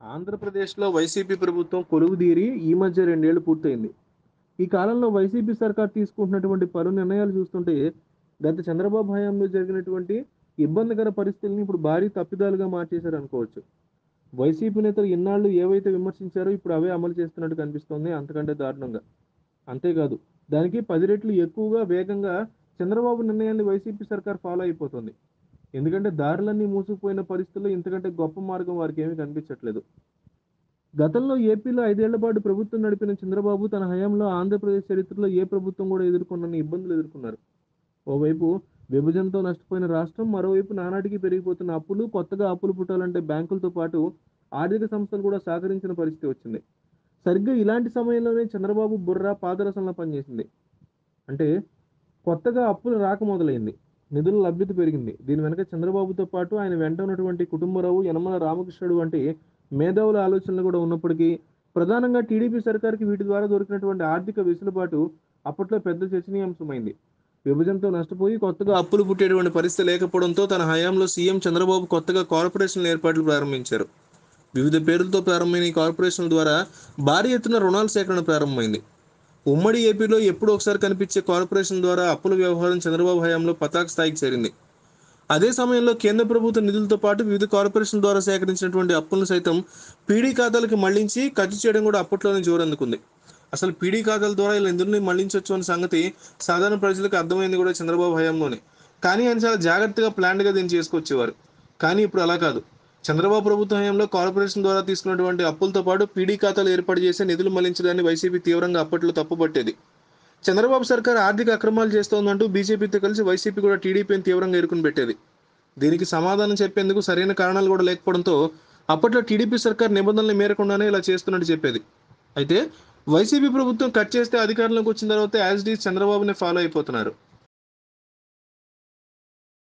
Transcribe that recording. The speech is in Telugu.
ఆంధ్రప్రదేశ్లో వైసీపీ ప్రభుత్వం కొలువుదీరి ఈ మధ్య రెండేళ్లు పూర్తయింది ఈ కాలంలో వైసీపీ సర్కార్ తీసుకుంటున్నటువంటి పలు నిర్ణయాలు చూస్తుంటే గత చంద్రబాబు హయాంలో జరిగినటువంటి ఇబ్బందికర పరిస్థితుల్ని ఇప్పుడు భారీ తప్పిదాలుగా మార్చేశారు అనుకోవచ్చు వైసీపీ నేతలు ఇన్నాళ్ళు ఏవైతే విమర్శించారో ఇప్పుడు అవే అమలు చేస్తున్నట్టు కనిపిస్తోంది అంతకంటే దారుణంగా అంతేకాదు దానికి పది రెట్లు ఎక్కువగా వేగంగా చంద్రబాబు నిర్ణయాన్ని వైసీపీ సర్కార్ ఫాలో అయిపోతుంది ఎందుకంటే దారులన్నీ మూసుకుపోయిన పరిస్థితుల్లో ఇంతకంటే గొప్ప మార్గం వారికి ఏమీ కనిపించట్లేదు గతంలో ఏపీలో ఐదేళ్ల పాటు ప్రభుత్వం నడిపిన చంద్రబాబు తన హయాంలో ఆంధ్రప్రదేశ్ చరిత్రలో ఏ ప్రభుత్వం కూడా ఎదుర్కొన్న ఇబ్బందులు ఎదుర్కొన్నారు ఓవైపు విభజనతో నష్టపోయిన రాష్ట్రం మరోవైపు నానాటికి పెరిగిపోతున్న అప్పులు కొత్తగా అప్పులు పుట్టాలంటే బ్యాంకులతో పాటు ఆర్థిక సంస్థలు కూడా సహకరించిన పరిస్థితి వచ్చింది సరిగ్గా ఇలాంటి సమయంలోనే చంద్రబాబు బుర్ర పాదరసంలో పనిచేసింది అంటే కొత్తగా అప్పులు రాక మొదలైంది నిధుల లభ్యత పెరిగింది దీని వెనక చంద్రబాబుతో పాటు ఆయన వెంట ఉన్నటువంటి కుటుంబరావు యనమల రామకృష్ణుడు వంటి మేధావుల ఆలోచనలు కూడా ఉన్నప్పటికీ ప్రధానంగా టీడీపీ సర్కార్కి వీటి ద్వారా దొరికినటువంటి ఆర్థిక వెసులుబాటు అప్పట్లో పెద్ద చర్చనీయాంశమైంది విభజనతో నష్టపోయి కొత్తగా అప్పులు పుట్టేటువంటి పరిస్థితి లేకపోవడంతో తన హయాంలో సీఎం చంద్రబాబు కొత్తగా కార్పొరేషన్ల ఏర్పాట్లు ప్రారంభించారు వివిధ పేర్లతో ప్రారంభమైన ఈ కార్పొరేషన్ల ద్వారా భారీ ఎత్తున రుణాల సేకరణ ప్రారంభమైంది ఉమ్మడి ఏపీలో ఎప్పుడో ఒకసారి కనిపించే కార్పొరేషన్ ద్వారా అప్పుల వ్యవహారం చంద్రబాబు హయాంలో పతాక స్థాయికి చేరింది అదే సమయంలో కేంద్ర ప్రభుత్వ నిధులతో పాటు వివిధ కార్పొరేషన్ ద్వారా సేకరించినటువంటి అప్పులను సైతం పీడీ ఖాతాలకు మళ్లించి ఖర్చు చేయడం కూడా అప్పట్లోనే జోరందుకుంది అసలు పీడీ ఖాతాల ద్వారా ఇలా నిధుల్ని మళ్లించవచ్చు అనే సంగతి సాధారణ ప్రజలకు అర్థమైంది కూడా చంద్రబాబు హయాంలోనే కానీ ఆయన చాలా జాగ్రత్తగా ప్లాన్డ్గా దీన్ని చేసుకొచ్చేవారు కానీ ఇప్పుడు అలా కాదు చంద్రబాబు ప్రభుత్వ హయాంలో కార్పొరేషన్ ద్వారా తీసుకున్నటువంటి అప్పులతో పాటు పీడీ ఖాతాలు ఏర్పాటు చేసి నిధులు మళ్లించడాన్ని వైసీపీ తీవ్రంగా అప్పట్లో తప్పుపట్టేది చంద్రబాబు సర్కార్ ఆర్థిక అక్రమాలు చేస్తోందంటూ బీజేపీతో కలిసి వైసీపీ కూడా టీడీపీని తీవ్రంగా ఎరుకుని పెట్టేది దీనికి సమాధానం చెప్పేందుకు సరైన కారణాలు కూడా లేకపోవడంతో అప్పట్లో టీడీపీ సర్కార్ నిబంధనలు మేరకుండానే ఇలా చేస్తున్నట్టు చెప్పేది అయితే వైసీపీ ప్రభుత్వం కట్ చేస్తే అధికారంలోకి వచ్చిన తర్వాత యాజ్ డీస్ చంద్రబాబునే ఫాలో అయిపోతున్నారు